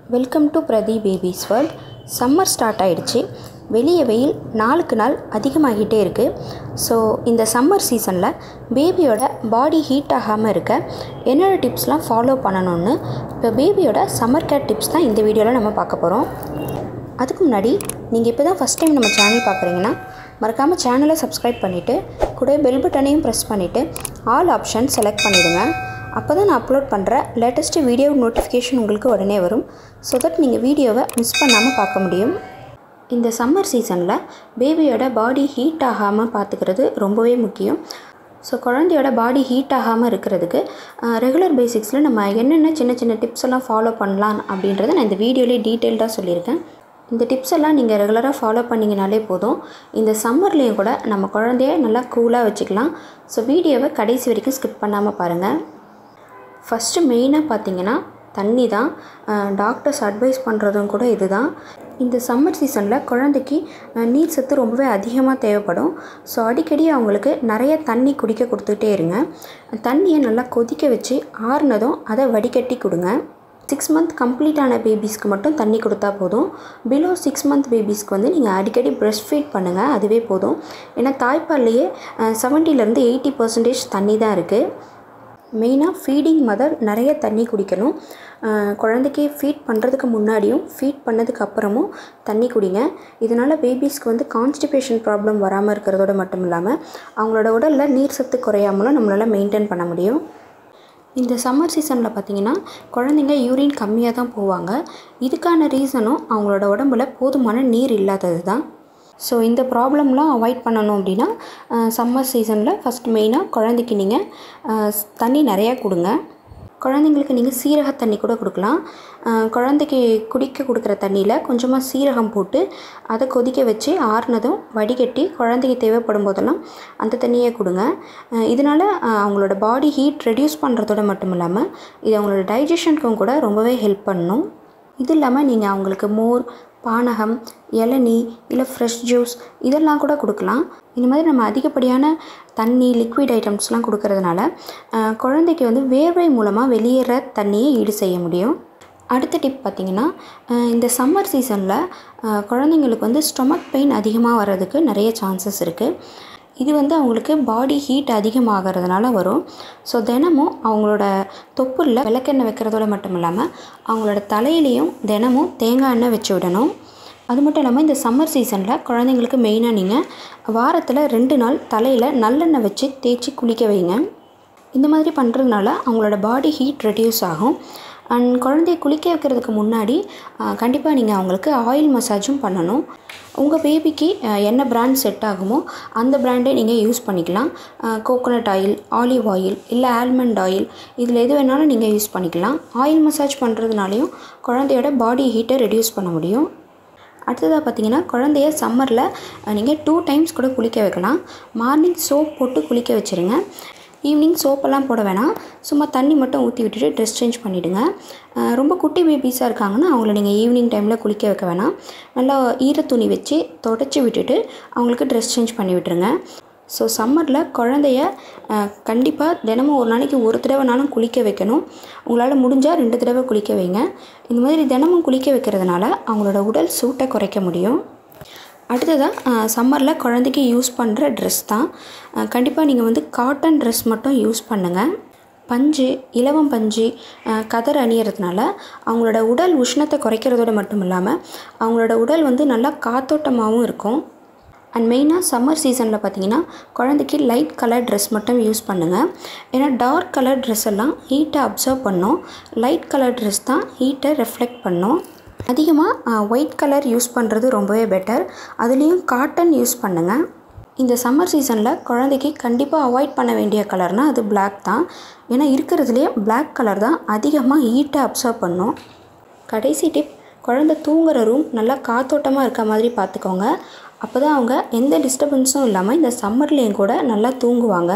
welcome to Prathi babies world summer start ஆயிடுச்சு வெளியே வெயில் நாளுக்கு நாள் அதிகமாகிட்டே இருக்குது ஸோ இந்த சம்மர் சீசனில் பேபியோட பாடி ஹீட் ஆகாமல் இருக்க என்னென்ன டிப்ஸ்லாம் ஃபாலோ பண்ணணும்னு இப்போ பேபியோட சம்மர் கேர் டிப்ஸ் தான் இந்த வீடியோவில் நம்ம பார்க்க போகிறோம் அதுக்கு முன்னாடி நீங்கள் இப்போ தான் ஃபஸ்ட் டைம் நம்ம சேனல் பார்க்குறீங்கன்னா மறக்காமல் சேனலை சப்ஸ்கிரைப் பண்ணிவிட்டு கூட பெல் பட்டனையும் ப்ரெஸ் பண்ணிவிட்டு ஆல் ஆப்ஷன் செலக்ட் பண்ணிவிடுங்க அப்போ தான் நான் அப்லோட் பண்ணுற லேட்டஸ்ட்டு வீடியோ நோட்டிஃபிகேஷன் உங்களுக்கு உடனே வரும் ஸோ தட் நீங்கள் வீடியோவை மிஸ் பண்ணாமல் பார்க்க முடியும் இந்த சம்மர் சீசனில் பேபியோட பாடி ஹீட் ஆகாமல் பார்த்துக்கிறது ரொம்பவே முக்கியம் ஸோ குழந்தையோட பாடி ஹீட் ஆகாமல் இருக்கிறதுக்கு ரெகுலர் பேசிக்ஸில் நம்ம என்னென்ன சின்ன சின்ன டிப்ஸ் எல்லாம் ஃபாலோ பண்ணலாம் அப்படின்றத நான் இந்த வீடியோலேயே டீட்டெயில்டாக சொல்லியிருக்கேன் இந்த டிப்ஸ் எல்லாம் நீங்கள் ரெகுலராக ஃபாலோ பண்ணிங்கனாலே போதும் இந்த சம்மர்லேயும் கூட நம்ம குழந்தைய நல்லா கூலாக வச்சுக்கலாம் ஸோ வீடியோவை கடைசி வரைக்கும் ஸ்கிப் பண்ணாமல் பாருங்கள் ஃபஸ்ட்டு மெயினாக பார்த்தீங்கன்னா தண்ணி தான் டாக்டர்ஸ் அட்வைஸ் பண்ணுறதும் கூட இதுதான் இந்த சம்மர் சீசனில் குழந்தைக்கு அஹ், நீர் சத்து ரொம்பவே அதிகமாக தேவைப்படும் ஸோ அடிக்கடி அவங்களுக்கு நிறைய தண்ணி குடிக்க கொடுத்துட்டே இருங்க தண்ணியை நல்லா கொதிக்க வச்சு ஆறுனதும் அதை வடிகட்டி கொடுங்க சிக்ஸ் மந்த் கம்ப்ளீட் ஆன பேபிஸ்க்கு மட்டும் தண்ணி கொடுத்தா போதும் பிலோ சிக்ஸ் மந்த் பேபிஸ்க்கு வந்து நீங்கள் அடிக்கடி பிரஸ்ட் ஃபீட் பண்ணுங்கள் அதுவே போதும் ஏன்னா தாய்ப்பால்லையே செவன்ட்டிலேருந்து எயிட்டி பர்சன்டேஜ் தண்ணி தான் இருக்குது மெயினாக ஃபீடிங் மதர் நிறைய தண்ணி குடிக்கணும் அஹ் குழந்தைக்கு ஃபீட் பண்ணுறதுக்கு முன்னாடியும் ஃபீட் பண்ணதுக்கு அப்புறமும் தண்ணி குடிங்க இதனால் பேபிஸ்க்கு வந்து கான்ஸ்டிபேஷன் ப்ராப்ளம் வராமல் இருக்கிறதோட மட்டும் இல்லாமல் அவங்களோட உடலில் நீர் சத்து குறையாமலும் நம்மளால் மெயின்டைன் பண்ண முடியும் இந்த சம்மர் சீசனில் பார்த்தீங்கன்னா குழந்தைங்க யூரின் கம்மியாக தான் போவாங்க இதுக்கான ரீசனும் அவங்களோட உடம்புல போதுமான நீர் இல்லாதது தான் ஸோ இந்த ப்ராப்ளம்லாம் அவாய்ட் பண்ணணும் அப்படின்னா சம்மர் சீசனில் ஃபஸ்ட் மெயினாக குழந்தைக்கு நீங்கள் தண்ணி நிறையா கொடுங்க குழந்தைங்களுக்கு நீங்கள் சீரக தண்ணி கூட கொடுக்கலாம் அஹ் குழந்தைக்கு குடிக்க கொடுக்குற தண்ணியில் கொஞ்சமாக சீரகம் போட்டு அதை கொதிக்க வச்சு ஆறுனதும் வடிகட்டி குழந்தைக்கு தேவைப்படும் போதெல்லாம் அந்த தண்ணியே கொடுங்க அஹ் இதனால அஹ் அவங்களோட பாடி ஹீட் ரெடியூஸ் பண்ணுறதோட மட்டும் இல்லாமல் இது அவங்களோட டைஜஷனுக்கும் கூட ரொம்பவே ஹெல்ப் பண்ணும் இது இல்லாமல் நீங்கள் அவங்களுக்கு மோர் பானகம் இளநீ இல்லை ஃப்ரெஷ் ஜூஸ் இதெல்லாம் கூட கொடுக்கலாம் இந்த மாதிரி நம்ம அதிகப்படியான தண்ணி லிக்விட் ஐட்டம்ஸ்லாம் கொடுக்கறதுனால அஹ், குழந்தைக்கு வந்து வேர்வை மூலமாக வெளியேற தண்ணியை ஈடு செய்ய முடியும் அடுத்த டிப் பார்த்திங்கன்னா அஹ், இந்த சம்மர் சீசனில் குழந்தைங்களுக்கு வந்து ஸ்டொமக் பெயின் அதிகமாக வர்றதுக்கு நிறைய சான்சஸ் இருக்குது இது வந்து அவங்களுக்கு பாடி ஹீட் அதிகமாகிறதுனால வரும் ஸோ தினமும் அவங்களோட தொப்புளில் விளக்கெண்ணெய் வைக்கிறதோட மட்டும் இல்லாமல் அவங்களோட தலையிலையும் தினமும் தேங்காய் எண்ணெய் வச்சு விடணும் அது மட்டும் இல்லாமல் இந்த சம்மர் சீசனில் குழந்தைங்களுக்கு மெயினாக நீங்கள் வாரத்தில் ரெண்டு நாள் தலையில் நல்லெண்ணெய் வச்சு தேய்ச்சி குளிக்க வைங்க இந்த மாதிரி பண்ணுறதுனால அவங்களோட பாடி ஹீட் ரெடியூஸ் ஆகும் அண்ட் குழந்தைய குளிக்க வைக்கிறதுக்கு முன்னாடி கண்டிப்பாக நீங்கள் அவங்களுக்கு ஆயில் மசாஜும் பண்ணணும் உங்கள் பேபிக்கு என்ன பிராண்ட் செட் ஆகுமோ அந்த பிராண்டே நீங்கள் யூஸ் பண்ணிக்கலாம் கோகோனட் ஆயில் ஆலிவ் ஆயில் இல்லை ஆல்மண்ட் ஆயில் இதில் எது வேணாலும் நீங்கள் யூஸ் பண்ணிக்கலாம் ஆயில் மசாஜ் பண்ணுறதுனாலையும் குழந்தையோட பாடி ஹீட்டை ரெடியூஸ் பண்ண முடியும் அடுத்ததாக பார்த்தீங்கன்னா குழந்தைய சம்மரில் நீங்கள் டூ டைம்ஸ் கூட குளிக்க வைக்கலாம் மார்னிங் சோப் போட்டு குளிக்க வச்சுருங்க ஈவினிங் சோப்பெல்லாம் போட வேணாம் சும்மா தண்ணி மட்டும் ஊற்றி விட்டுட்டு ட்ரெஸ் சேஞ்ச் பண்ணிவிடுங்க அஹ் ரொம்ப குட்டி பேபிஸாக இருக்காங்கன்னா அவங்கள நீங்கள் ஈவினிங் டைமில் குளிக்க வைக்க வேணாம் நல்லா ஈர துணி வச்சு தொடச்சி விட்டுட்டு அவங்களுக்கு ட்ரெஸ் சேஞ்ச் பண்ணி விட்டுருங்க ஸோ சம்மரில் குழந்தைய கண்டிப்பாக தினமும் ஒரு நாளைக்கு ஒரு தடவைனாலும் குளிக்க வைக்கணும் உங்களால் முடிஞ்சால் ரெண்டு தடவை குளிக்க வைங்க இந்த மாதிரி தினமும் குளிக்க வைக்கிறதுனால அவங்களோட உடல் சூட்டை குறைக்க முடியும் அடுத்ததாக சம்மரில் குழந்தைக்கு யூஸ் பண்ணுற ட்ரெஸ் தான் கண்டிப்பாக நீங்கள் வந்து காட்டன் ட்ரெஸ் மட்டும் யூஸ் பண்ணுங்கள் பஞ்சு இலவம் பஞ்சு அஹ், கதர் அணியறதுனால அவங்களோட உடல் உஷ்ணத்தை குறைக்கிறதோட மட்டும் இல்லாமல் அவங்களோட உடல் வந்து நல்லா காத்தோட்டமாகவும் இருக்கும் அண்ட் மெயினாக சம்மர் சீசனில் பார்த்தீங்கன்னா குழந்தைக்கு லைட் கலர் ட்ரெஸ் மட்டும் யூஸ் பண்ணுங்கள் ஏன்னா டார்க் கலர் ட்ரெஸ் எல்லாம் ஹீட்டை அப்சர்வ் பண்ணும் லைட் கலர் ட்ரெஸ் தான் ஹீட்டை ரெஃப்ளெக்ட் பண்ணும் அதிகமாக ஒயிட் கலர் யூஸ் பண்ணுறது ரொம்பவே பெட்டர் அதுலேயும் காட்டன் யூஸ் பண்ணுங்கள் இந்த சம்மர் சீசனில் குழந்தைக்கு கண்டிப்பாக அவாய்ட் பண்ண வேண்டிய கலர்னால் அது Black தான் ஏன்னா இருக்கிறதுலே Black கலர் தான் அதிகமாக ஹீட்டை அப்சர்வ் பண்ணும் கடைசி டிப் குழந்தை தூங்குற ரூம் நல்லா காத்தோட்டமாக இருக்க மாதிரி பார்த்துக்கோங்க அப்போ தான் அவங்க எந்த டிஸ்டர்பன்ஸும் இல்லாமல் இந்த சம்மர்லேயும் கூட நல்லா தூங்குவாங்க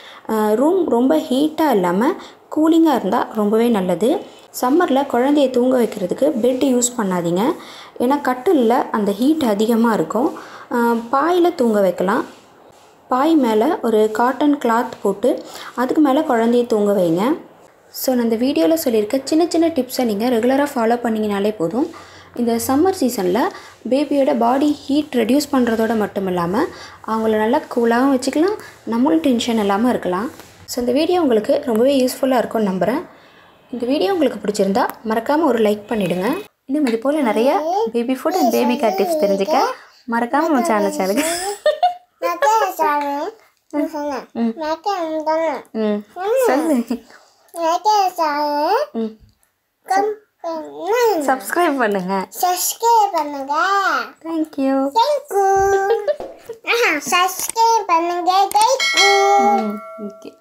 ரூம் ரொம்ப ஹீட்டாக இல்லாமல் கூலிங்காக இருந்தால் ரொம்பவே நல்லது சம்மரில் குழந்தைய தூங்க வைக்கிறதுக்கு பெட் யூஸ் பண்ணாதீங்க ஏன்னா கட்டிலில் அந்த ஹீட் அதிகமாக இருக்கும் பாயில் தூங்க வைக்கலாம் பாய் மேலே ஒரு காட்டன் கிளாத் போட்டு அதுக்கு மேலே குழந்தைய தூங்க வைங்க ஸோ நான் இந்த வீடியோவில் சொல்லியிருக்க சின்ன சின்ன டிப்ஸை நீங்கள் ரெகுலராக ஃபாலோ பண்ணிங்கனாலே போதும் இந்த சம்மர் சீசனில் பேபியோட பாடி ஹீட் ரெடியூஸ் பண்ணுறதோட மட்டும் இல்லாமல் அவங்கள நல்லா கூலாகவும் வச்சுக்கலாம் நம்மளும் டென்ஷன் இல்லாமல் இருக்கலாம் ஸோ இந்த வீடியோ உங்களுக்கு ரொம்பவே யூஸ்ஃபுல்லாக இருக்கும்னு நம்புகிறேன் இந்த வீடியோ உங்களுக்கு பிடிச்சிருந்தா மறக்காமல் ஒரு லைக் பண்ணிவிடுங்க இன்னும் இது போல் நிறைய baby food and baby care tips தெரிஞ்சுக்க மறக்காமல் நம்ம சேனல் சேனலுக்கு ம் சொல்லு ம் சப்ஸ்கிரைப் பண்ணுங்கள் சப்ஸ்கிரைப் பண்ணுங்க தேங்க்யூ தேங்க்யூ சப்ஸ்கிரைப் பண்ணுங்க தேங்க்யூ ம் ஓகே